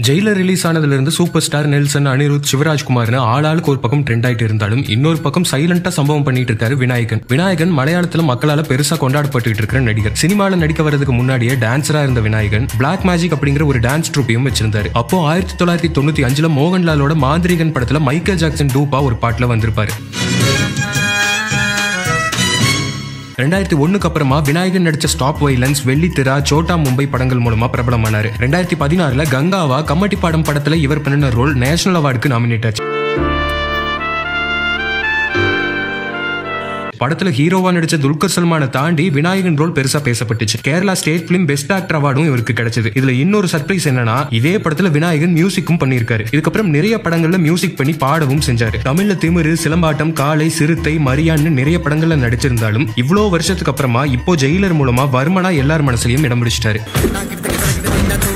Jailer release ஆனதுல இருந்து super star Nelson Anirudh சிவராஜ்குமார்னு ஆளாளுக்கு ஒரு பக்கம் ட்ரெண்ட் ஆயிட்டு இருந்தாலும் இன்னொரு பக்கம் சைலண்டா சம்பவம் பண்ணிட்டு இருக்காரு விநாயகன் விநாயகன் மலையாளத்துல மக்களால பெருசா கொண்டாடப்பட்டு இருக்கிற நடிகர் சினிமால நடிக்க வரதுக்கு முன்னாடியே டான்சரா இருந்த விநாயகன் பிளாக் மேஜிக் அப்படிங்கிற ஒரு டான்ஸ் ட்ரூப்பையும் வச்சிருந்தாரு அப்போ ஆயிரத்தி தொள்ளாயிரத்தி தொண்ணூத்தி அஞ்சுல மோகன்லாலோட மாந்திரிகன் படத்துல மைக்கேல் ஜாக்சன் டூப்பா ஒரு பாட்டுல வந்திருப்பாரு ரெண்டாயிரத்தி ஒண்ணுக்கு அப்புறமா விநாயகன் நடிச்ச ஸ்டாப் வைலன்ஸ் வெள்ளித்திரா சோட்டா மும்பை படங்கள் மூலமா பிரபலமானாரு ரெண்டாயிரத்தி பதினாறுல கங்காவா கம்மட்டி பாடம் படத்துல இவர் பண்ணின ரோல் நேஷனல் அவார்டுக்கு நாமினேட் ஆச்சு படத்துல ஹீரோவா நடிச்ச துல்கர் சல்மானை தாண்டி விநாயகன் ரோல் பெருசா பேசப்பட்டுச்சு Kerala state film best actor அவார்டும் இவருக்கு கிடைச்சது இதுல இன்னொரு சர்ப்ரைஸ் என்னன்னா இதே படத்துல விநாயகன் மியூசிக்கும் பண்ணியிருக்காரு இதுக்கப்புறம் நிறைய படங்கள்ல மியூசிக் பண்ணி பாடவும் செஞ்சாரு தமிழ்ல திமிரு சிலம்பாட்டம் காளை சிறுத்தை மரியான்னு நிறைய படங்கள்ல நடிச்சிருந்தாலும் இவ்வளோ வருஷத்துக்கு அப்புறமா இப்போ ஜெயிலர் மூலமா வர்மனா எல்லார் மனசுலயும் இடம் பிடிச்சிட்டாரு